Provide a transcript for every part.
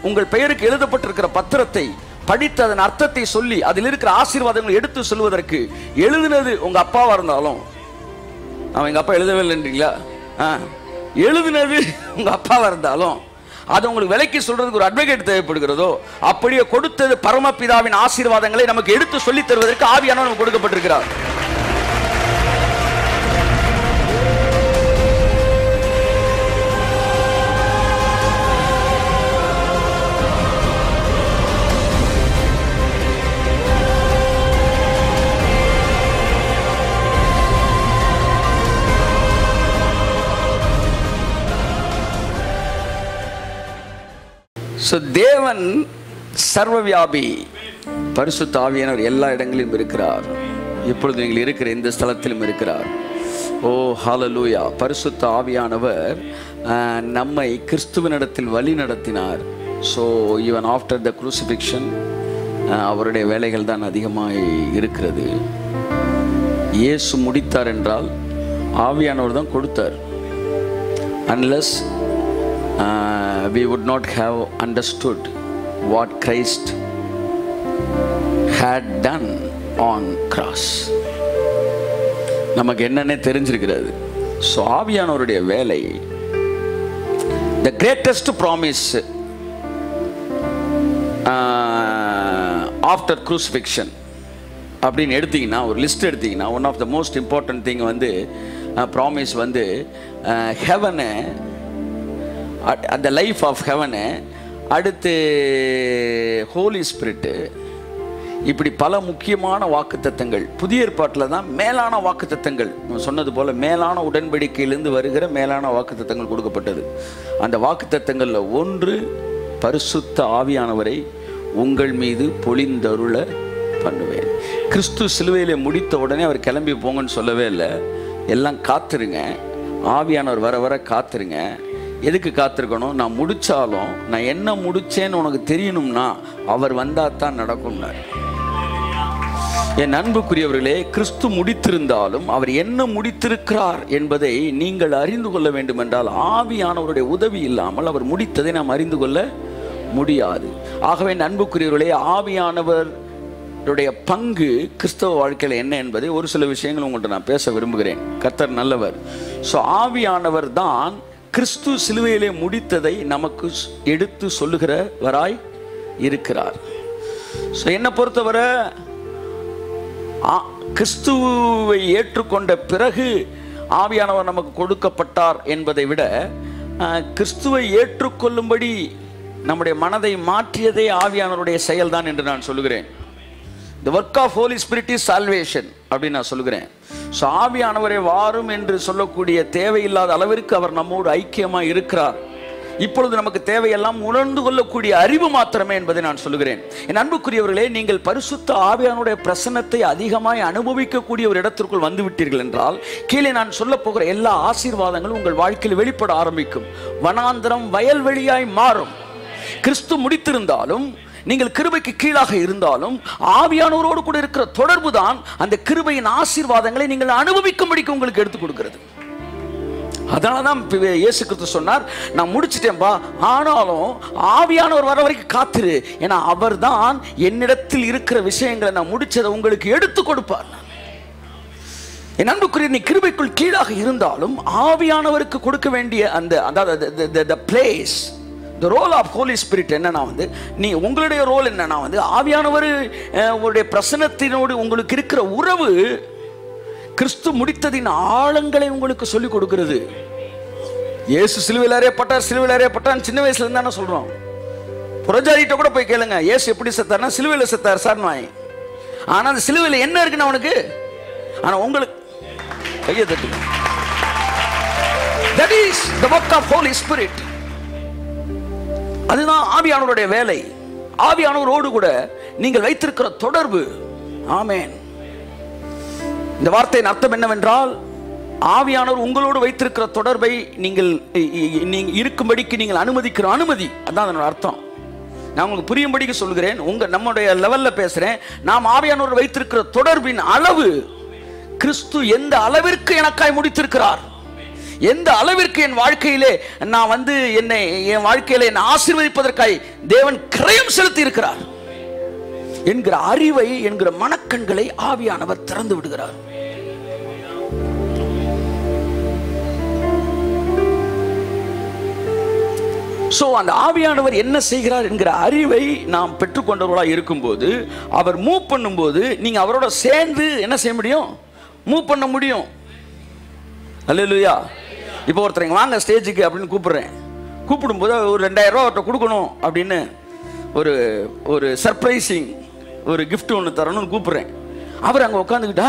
உங்கள் பெயருக்கு எழுதப்பட்டிருக்கிற பத்திரத்தை படித்து அதன் அர்த்தத்தை சொல்லி அதில் இருக்கிற ஆசீர்வாதங்களை எடுத்து சொல்வதற்கு எழுதினது உங்க அப்பாவா இருந்தாலும் அவன் எங்க அப்பா எழுதவே இல்லைன்றீங்களா ஆ. எழுதினது உங்க அப்பாவா இருந்தாலும் அது உங்களுக்கு விலைக்கு சொல்றதுக்கு ஒரு அட்வொகேட் தேவைப்படுகிறதோ அப்படியே கொடுத்தது பரமபிதாவின் ஆசீர்வாதங்களை நமக்கு எடுத்து சொல்லித் தருவதற்கு ஆவியானவர் நமக்கு கொடுக்கப்பட்டிருக்கிறார் ஸோ தேவன் சர்வவியாபி பரிசுத்த ஆவியானவர் எல்லா இடங்களிலும் இருக்கிறார் இப்பொழுது நீங்கள் இருக்கிற இந்த ஸ்தலத்திலும் இருக்கிறார் ஓ ஹalleluya பரிசுத்த ஆவியானவர் ஆஹ், நம்மை கிறிஸ்துவனிடத்தில் வழி நடத்தினார் so even after the crucifixion அவருடைய வேலைகள் தான் அதிகமாக இருக்கிறது இயேசு முடித்தார் என்றால் ஆவியானவர் தான் கொடுத்தார் unless uh, we would not have understood what Christ had done on cross நமக்கு என்னன்னே தெரிஞ்சிருக்கிறது ஸோ ஆவியானவருடைய வேலை the greatest promise after crucifixion அப்படின்னு எடுத்தீங்கன்னா ஒரு லிஸ்ட் எடுத்தீங்கன்னா one of the most important thing வந்து ப்ராமிஸ் வந்து ஹெவனை அந்த லைஃப் ஆஃப் ஹெவனு அடுத்து ஹோலி ஸ்பிரிட்டு இப்படி பல முக்கியமான வாக்குத்தத்தங்கள் புதிய ஏற்பாட்டில் தான் மேலான வாக்குத்தத்தங்கள் நான் சொன்னது போல மேலான உடன்படிக்கையிலிருந்து வருகிற மேலான வாக்குத்தத்தங்கள் கொடுக்கப்பட்டது அந்த வாக்குத்தத்தங்களில் ஒன்று பரிசுத்த ஆவியானவரை உங்கள் மீது பொழிந்தருள பண்ணுவேன் கிறிஸ்து சிலுவையிலே முடித்த உடனே அவர் கிளம்பி போங்கன்னு சொல்லவே இல்லை எல்லாம் காத்துருங்க ஆவியானவர் வர வர காத்துருங்க எதுக்கு காத்திருக்கணும் நான் முடிச்சாலும் நான் என்ன முடிச்சேன்னு உனக்கு தெரியணும்னா அவர் வந்தா தான் நடக்கும்னார் என் அன்புக்குரியவர்களே கிறிஸ்து முடித்திருந்தாலும் அவர் என்ன முடித்திருக்கிறார் என்பதை நீங்கள் அறிந்து கொள்ள வேண்டும் என்றால் ஆவியானவருடைய உதவி இல்லாமல் அவர் முடித்ததை நாம் அறிந்து கொள்ள முடியாது ஆகவே என் அன்புக்குரியவர்களே ஆவியானவருடைய பங்கு கிறிஸ்தவ வாழ்க்கையில் என்ன என்பதை ஒரு சில விஷயங்கள் உங்கள்கிட்ட நான் பேச விரும்புகிறேன் கர்த்தர் நல்லவர் ஸோ ஆவியானவர் தான் கிறிஸ்து சிலுவையிலே முடித்ததை நமக்கு எடுத்து சொல்லுகிறவராய் இருக்கிறார் ஸோ என்னை பொறுத்தவரை ஆ- கிறிஸ்துவை ஏற்றுக்கொண்ட பிறகு ஆவியானவர் நமக்கு கொடுக்கப்பட்டார் என்பதை விட ஆ, கிறிஸ்துவை ஏற்றுக்கொள்ளும்படி நம்முடைய மனதை மாற்றியதே ஆவியானவருடைய செயல்தான் என்று நான் சொல்லுகிறேன் the work of Holy Spirit is salvation அப்படின்னு நான் சொல்லுகிறேன் ஸோ ஆவியானவரை வாரும் என்று சொல்லக்கூடிய தேவையில்லாத அளவிற்கு அவர் நம்மோடு ஐக்கியமாக இருக்கிறார் இப்பொழுது நமக்கு தேவையெல்லாம் உணர்ந்து கொள்ளக்கூடிய அறிவு மாத்திரமே என்பதை நான் சொல்லுகிறேன் என் அன்புக்குரியவர்களே நீங்கள் பரிசுத்த ஆவியானுடைய பிரசன்னத்தை அதிகமாய் அனுபவிக்கக்கூடிய ஒரு இடத்திற்குள் வந்து விட்டீர்கள் என்றால் கீழே நான் சொல்ல போகிற எல்லா ஆசீர்வாதங்களும் உங்கள் வாழ்க்கையில் வெளிப்பட ஆரம்பிக்கும் வனாந்திரம் வயல்வெளியாய் மாறும் கிறிஸ்து முடித்திருந்தாலும் நீங்கள் கிருபைக்கு கீழாக இருந்தாலும் ஆவியானவரோடு கூட இருக்கிற தொடர்பு தான் அந்த கிருபையின் ஆசீர்வாதங்களை நீங்கள் அனுபவிக்கும்படிக்கு உங்களுக்கு எடுத்து கொடுக்கிறது அதனால தான் இப்ப இயேசு கிறிஸ்து சொன்னார் நான் முடிச்சிட்டேன்பா ஆனாலும் ஆவியானவர் வர வரைக்கும் காத்திரு ஏன்னா அவர்தான் என்னிடத்தில் இருக்கிற விஷயங்களை நான் முடிச்சதை உங்களுக்கு எடுத்து கொடுப்பார் என் அன்புக்குரிய நீ கிருபைக்குள் கீழாக இருந்தாலும் ஆவியானவருக்கு கொடுக்க வேண்டிய அந்த அதாவது the place the role of Holy Spirit என்னன்னா வந்து நீ உங்களுடைய ரோல் என்னன்னா வந்து ஆவியானவர் அஹ், உங்களுடைய பிரசனத்தினோடு உங்களுக்கு இருக்கிற உறவு கிறிஸ்து முடித்ததின் ஆழங்களை உங்களுக்கு சொல்லிக் கொடுக்கிறது இயேசு சிலுவையில் அறியப்பட்டார் சிலுவையில் அறியப்பட்டார் சின்ன வயசுல இருந்து தானே சொல்றோம் புரஜாரிட்ட கூட போய் கேளுங்க இயேசு எப்படி செத்தார்னா சிலுவையில் செத்தார் சார் நாய் ஆனா அந்த சிலுவையில் என்ன இருக்குன்னு அவனுக்கு ஆனா உங்களுக்கு கையை தட்டுங்க that is the work of Holy Spirit அதுதான் ஆவியானவருடைய வேலை ஆவியானவரோடு கூட நீங்கள் வைத்திருக்கிற தொடர்பு ஆமென் இந்த வார்த்தையின் அர்த்தம் என்னவென்றால் ஆவியானவர் உங்களோடு வைத்திருக்கிற தொடர்பை நீங்கள் இ- இ- நீங்க இருக்கும்படிக்கு நீங்கள் அனுமதிக்கிற அனுமதி அதான் அதனோட அர்த்தம் நான் உங்களுக்கு புரியும்படிக்கு சொல்கிறேன் உங்க நம்முடைய லெவல்ல பேசுறேன் நாம் ஆவியானவர் வைத்திருக்கிற தொடர்பின் அளவு கிறிஸ்து எந்த அளவிற்கு எனக்காய் முடித்திருக்கிறார் எந்த அளவிற்கு என் வாழ்க்கையிலே நான் வந்து என்னை என் வாழ்க்கையில என்னை ஆசீர்வதிப்பதற்காய் தேவன் கிரயம் செலுத்தி இருக்கிறார் என்கிற அறிவை என்கிற மனக்கண்களை ஆவியானவர் திறந்து விடுகிறார் ஸோ அந்த ஆவியானவர் என்ன செய்கிறார் என்கிற அறிவை நாம் பெற்றுக்கொண்டவர்களாக இருக்கும்போது அவர் மூவ் பண்ணும்போது நீங்கள் அவரோட சேர்ந்து என்ன செய்ய முடியும் மூவ் பண்ண முடியும் அல்லையா இப்போ ஒருத்தர் இங்க வாங்க ஸ்டேஜுக்கு அப்படின்னு கூப்பிடுறேன் கூப்பிடும்போது ஒரு ரெண்டாயிரம் ரூபா அவர்கிட்ட கொடுக்கணும் அப்படின்னு ஒரு ஒரு சர்ப்ரைசிங் ஒரு gift ஒன்று தரணும்னு கூப்பிடுறேன் அவர் அங்கே உட்காந்துக்கிட்டா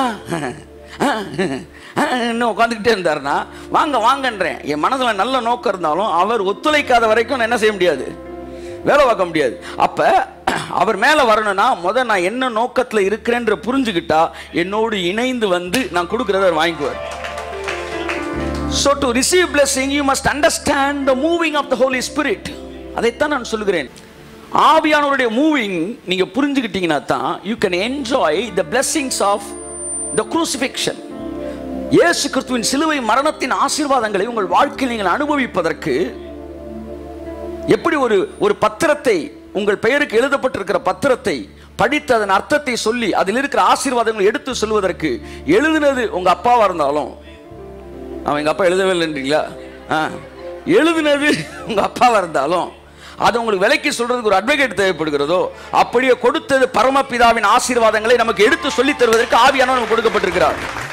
இன்னும் உட்காந்துக்கிட்டே இருந்தாருன்னா வாங்க வாங்கன்றேன் என் மனதில் நல்ல நோக்கம் இருந்தாலும் அவர் ஒத்துழைக்காத வரைக்கும் நான் என்ன செய்ய முடியாது வேலை பார்க்க முடியாது அப்போ அவர் மேலே வரணும்னா முத நான் என்ன நோக்கத்தில் இருக்கிறேன்ற புரிஞ்சுக்கிட்டா என்னோடு இணைந்து வந்து நான் கொடுக்குறத அவர் வாங்கிக்குவார் So to receive blessing, you must understand the moving of the Holy Spirit. அதைத்தான் நான் சொல்லுகிறேன் ஆவியானவருடைய மூவிங் நீங்க புரிஞ்சுக்கிட்டீங்கன்னா தான் you can enjoy the blessings of the crucifixion இயேசு கிறிஸ்துவின் சிலுவை மரணத்தின் ஆசீர்வாதங்களை உங்கள் வாழ்க்கையில் நீங்கள் அனுபவிப்பதற்கு எப்படி ஒரு ஒரு பத்திரத்தை உங்கள் பெயருக்கு எழுதப்பட்டிருக்கிற பத்திரத்தை படித்து அதன் அர்த்தத்தை சொல்லி அதில் இருக்கிற ஆசீர்வாதங்களை எடுத்து சொல்வதற்கு எழுதினது உங்க அப்பாவா இருந்தாலும் அவன் எங்கள் அப்பா எழுதவே இல்லைன்றீங்களா ஆ எழுதினது உங்கள் அப்பாவாக இருந்தாலும் அது உங்களுக்கு விலைக்கு சொல்றதுக்கு ஒரு அட்வொகேட் தேவைப்படுகிறதோ அப்படியே கொடுத்தது பரமபிதாவின் ஆசீர்வாதங்களை நமக்கு எடுத்து சொல்லித் தருவதற்கு ஆவியானவர் நமக்கு கொடுக்கப்பட்டிருக்கிறார்